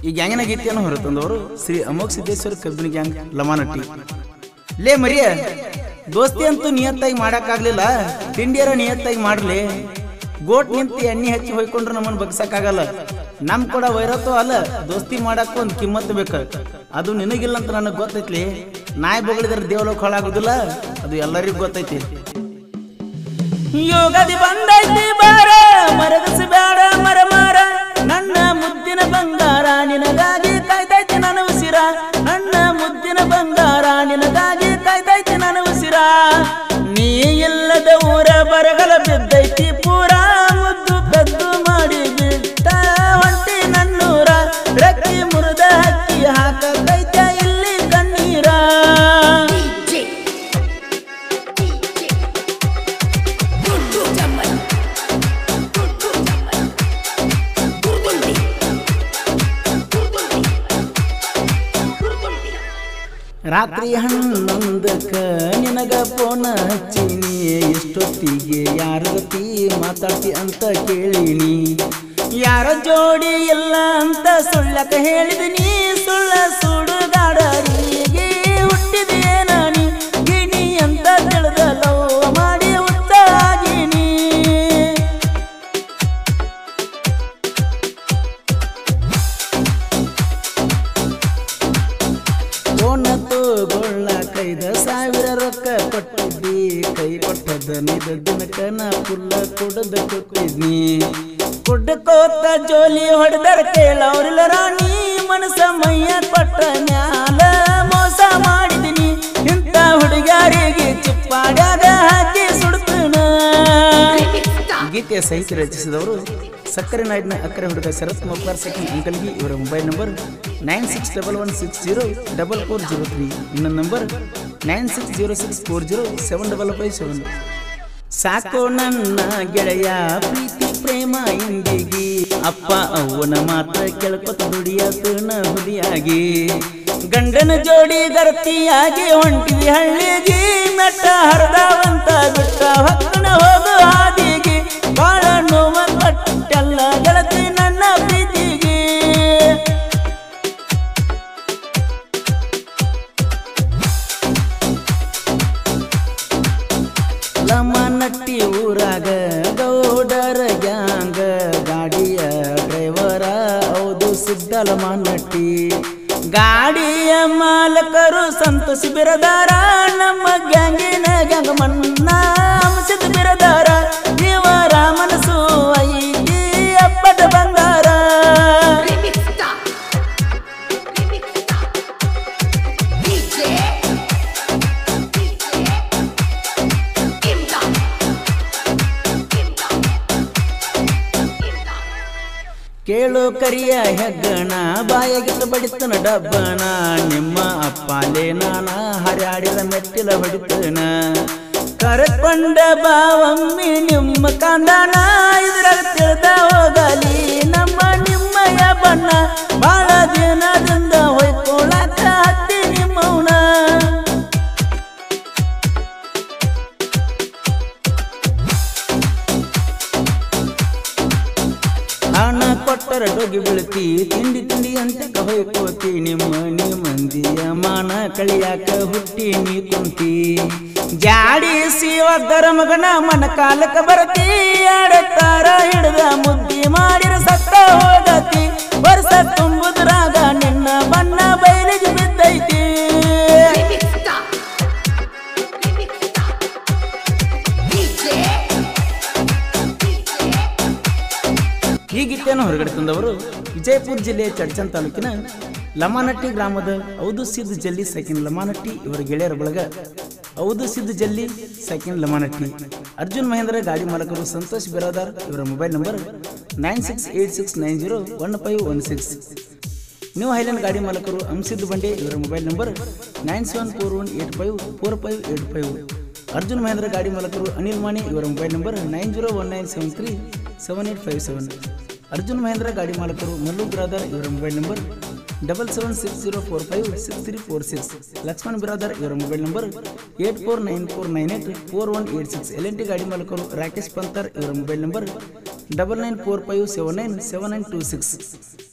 ಈ ಗ್ಯಾಂಗಿನ ಗೀತೆಯನ್ನು ಹೊರತಂದವರು ಶ್ರೀ ಅಮೋಘ ಸಿದ್ದೇಶ್ವರ ಕಬ್ಬಿನ ಗ್ಯಾಂಗ್ ಲಮಾನಟ್ಟಿ ಲೇ ಮರಿಯ ದೋಸ್ತಿ ಅಂತೂ ನಿಯತ್ತಾಗಿ ಮಾಡಕ್ಕಾಗ್ಲಿಲ್ಲ ತಿಂಡಿಯರ ನಿಯತ್ತಾಗಿ ಮಾಡ್ಲಿ ಗೋಟ್ ನಿಂತು ಎಣ್ಣೆ ಹಚ್ಚಿ ಹೊಯ್ಕೊಂಡ್ರೆ ನಮ್ಮನ್ನ ಬಗ್ಸಕ್ಕಾಗಲ್ಲ ನಮ್ ಕೂಡ ವೈರತ್ವ ಅಲ್ಲ ದೋಸ್ತಿ ಮಾಡಕ್ ಒಂದ್ ಕಿಮ್ಮತ್ ಬೇಕ ಅದು ನಿನಗಿಲ್ಲ ಅಂತ ನನಗೆ ಗೊತ್ತೈತ್ಲಿ ನಾಯಿ ಬಗಳಿದ್ರೆ ದೇವಲೋಕ ಹಾಳಾಗುದಿಲ್ಲ ಅದು ಎಲ್ಲರಿಗೂ ಗೊತ್ತೈತಿ ಯೋಗದಿ ಬಂದೈತಿ ಬಾರ ಮರಗಸಿ ಬೇಡ ಮರ ಮಾರ ನನ್ನ ಮುದ್ದಿನ ಬಂಗಾರ ನಿನಗಾಗಿ ಕಾಯ್ತೈತಿ ನನ್ನ ಉಸಿರ ನನ್ನ ಮುದ್ದಿನ ಬಂಗಾರ ನಿನಗಾಗಿ ಕಾಯ್ತೈತಿ ನನ್ನ ಉಸಿರ ನೀ ಇಲ್ಲದ ಊರ ಬರಗಲ ಬಿದ್ದೈತಿ ಪೂರ ಮುದ್ದು ಪೆದ್ದು ಮಾಡಿ ಬಿಟ್ಟ ಹೊಂಟಿ ನನ್ನೂರ ರಕ್ಕಿ ಮುರಿದ ಹಕ್ಕಿ ಹಾಕೈತ ಇಲ್ಲಿ ಕಣ್ಣೀರ DJ DJ Dudu Jamal Dudu Jamal Durdundi Durdundi Durdundi ರಾತ್ರಿ ಹನ್ನೊಂದಕ್ಕ ನಿನಗ ಫೋನ್ ಹಚ್ಚಿನಿ ಎಷ್ಟೊತ್ತಿಗೆ ಯಾರ ಗತಿ ಮಾತಾಡ್ತಿ ಅಂತ ಕೇಳಿನಿ ಯಾರ ಜೋಡಿ ಇಲ್ಲ ಅಂತ ಸುಳ್ಳಕ ಹೇಳಿದಿನಿ ಸುಳ್ಳ ಸುಡುಗಾಡರಿಗೆ ಹುಟ್ಟಿದೇನ ನೀ ಗಿಣಿ ಅಂತ ತಿಳಿದ ಲವ್ ಮಾಡಿ ಉತ್ತಾಗಿನಿ ಫೋನ ತಗೊಳ್ಳ ಕೈದ ಸಾವಿರ ರೊಕ್ಕ ಕೊಟ್ಟಿದ್ದಿ ಕೈ ಕೊಟ್ಟದ ನಿದ ದಿನಕ ನಾ ಫುಲ್ಲ ಕೊಡದ ಕೊಟ್ಟಿದ್ನಿ ಕುಡ್ಕೋತ ಜೋಲಿ ಹೊಡೆದರ ಕೇಳವ್ರಿಲ್ಲ ರಾಣಿ ಮನಸ ಮೈಯ ಕೊಟ್ಟ ಮ್ಯಾಲ ಮೋಸ ಮಾಡಿದಿನಿ ಇಂಥ ಹುಡುಗಾರಿಗೆ ಚಿಪ್ಪಾಡ್ಯಾಗ ಹಾಕಿ ಸುಡ್ತನ ಗೀತೆಯ ಸಾಹಿತ್ಯ ರಚಿಸಿದವರು ಸಕ್ಕರೆ ನಾಡಿನ ಅಕ್ಕರೆ ಹುಡುಗ ಶರತ್ ಮಕ್ವಾರ್ ಸೆಕೆಂಡ್ ಅಂಕಲ್ಗಿ ಇವರ mobile number nine six double one six zero double four zero three ಇನ್ನೊಂದು number nine six zero six four zero seven double five seven ಸಾಕೋ ನನ್ನ ಗೆಳೆಯ ಪ್ರೀತಿ ಪ್ರೇಮ ಇಂದಿಗಿ ಅಪ್ಪ ಅವ್ವನ ಮಾತ ಕೇಳ್ಕೊತ ದುಡಿಯತನ ಹುಲಿಯಾಗಿ ಗಂಡನ ಜೋಡಿ ಗರತಿಯಾಗಿ ಹೊಂಟಿದಿ ಹಳ್ಳಿಗೆ ಮೆಟ್ಟ ಹರಿದವಂತ ಬಿಟ್ಟ ಹೊಕ್ಕನ ಹೋಗು ಹಾದಿಗೆ ಬಾಳ ನೋವ ಕೊಟ್ಟೆಲ್ಲ ಗೆಳತಿ ನನ್ನ ಪ್ರೀತಿಗೆ ಲಮನಟ್ಟಿ ಊರಾಗ ಗೌಡರ ಗ್ಯಾಂಗ ಗಾಡಿಯ ಡ್ರೈವರ ಹೌದು ಸಿದ್ಧ ಲಮನಟ್ಟಿ ಗಾಡಿಯ ಮಾಲಕರು ಸಂತೋಷ ಬಿರದಾರ ನಮ್ಮ ಗ್ಯಾಂಗಿನ ಗ್ಯಾಂಗ ಮನ್ನ ಅಂಶದ ಬಿರದಾರ ಇವ ರಾಮನಸು ಐತಿ ಅಪ್ಪದ ಬಂಗಾರ Remix Star Remix Star DJ DJ Imdad Imdad Imdad ಕೇಳು ಕರಿಯ ಹೆಗ್ಗಣ ಬಾಯಗಿತ್ತ ಬಡಿತನ ಡಬ್ಬನ ನಿಮ್ಮ ಅಪ್ಪಾಲೆ ನಾನ ಹರ್ಯಾಡಿದ ಮೆಟ್ಟಿಲ ಹೊಡಿತನ ಕರೆಕೊಂಡ ಬಾವಮ್ಮಿ ನಿಮ್ಮ ಕಾಂದಣ ಇದ್ರಾಗ ತಿಳಿದ ಹೋಗಲಿ ನಮ್ಮ ನಿಮ್ಮಯ ಬಣ್ಣ ಬಾಳ ದಿನದಿಂದ ಹೊಯ್ಕೊಳಕ ಹತ್ತಿ ನಿಮ್ಮವನ ಹಣ ಕೊಟ್ಟರ ಡೊಗಿ ಬೀಳ್ತಿ ತಿಂಡಿ ತಿಂಡಿ ಅಂತ ಹೊಯ್ಕೋತಿ ನಿಮ್ಮ ನೀ ಮಂದಿಯ ಮಾನ ಕಳಿಯಾಕ ಹುಟ್ಟಿ ನೀ ಕುಂತಿ ಜಾಡಿಸಿ ಒದ್ದರ ಮಗನ ಮನ ಕಾಲಕ ಬರತಿ ಆಡತಾರ ಹಿಡ್ದ ಮುದ್ದಿ ಮಾಡಿರ ಸತ್ತ ಹೋಗತಿ ವರ್ಷ ತುಂಬುದ್ರಾಗ ನಿನ್ನ ಬಣ್ಣ ಬಯಲಿಗೆ ಬಿದ್ದೈತಿ Remix Star Remix Star DJ DJ ಈ ಗೀತೆಯನ್ನು ಹೊರಗಡೆ ತಂದವರು ವಿಜಯಪುರ ಜಿಲ್ಲೆಯ ಚಡ್ಚನ್ ತಾಲೂಕಿನ ಲಮಾನಟ್ಟಿ ಗ್ರಾಮದ ಔದು ಸಿದ್ದು ಜಲ್ಲಿ ಸೆಕೆಂಡ್ ಲಮಾನಟ್ಟಿ ಇವರ ಗೆಳೆಯರ ಬಳಗ ಔದು ಸಿದ್ದು ಜಲ್ಲಿ ಸೆಕೆಂಡ್ ಲಮಾನಟ್ಟಿ ಅರ್ಜುನ್ ಮಹೇಂದ್ರ ಗಾಡಿ ಮಾಲಕರು ಸಂತೋಷ್ ಬಿರಾದಾರ್ ಇವರ mobile number nine six eight six nine zero one five one six new highland ಗಾಡಿ ಮಾಲಕರು ಅಂಸಿದ್ದು ಬಂಡೆ ಇವರ mobile number nine seven four one eight five four five eight five Arjun Mahindra ಗಾಡಿ ಮಾಲಕರು ಅನಿಲ್ ಮಾಣಿ ಇವರ mobile number nine zero one nine seven three seven eight five seven Arjun Mahindra ಗಾಡಿ ಮಾಲಕರು Mallu brother ಇವರ mobile number double seven six zero four five six three four six Laxman brother ಇವರ mobile number eight four nine four nine eight four one eight six L N T ಗಾಡಿ ಮಾಲಕರು ರಾಕೇಶ್ ಪಂತರ್ ಇವರ mobile number double nine four five seven nine seven nine two six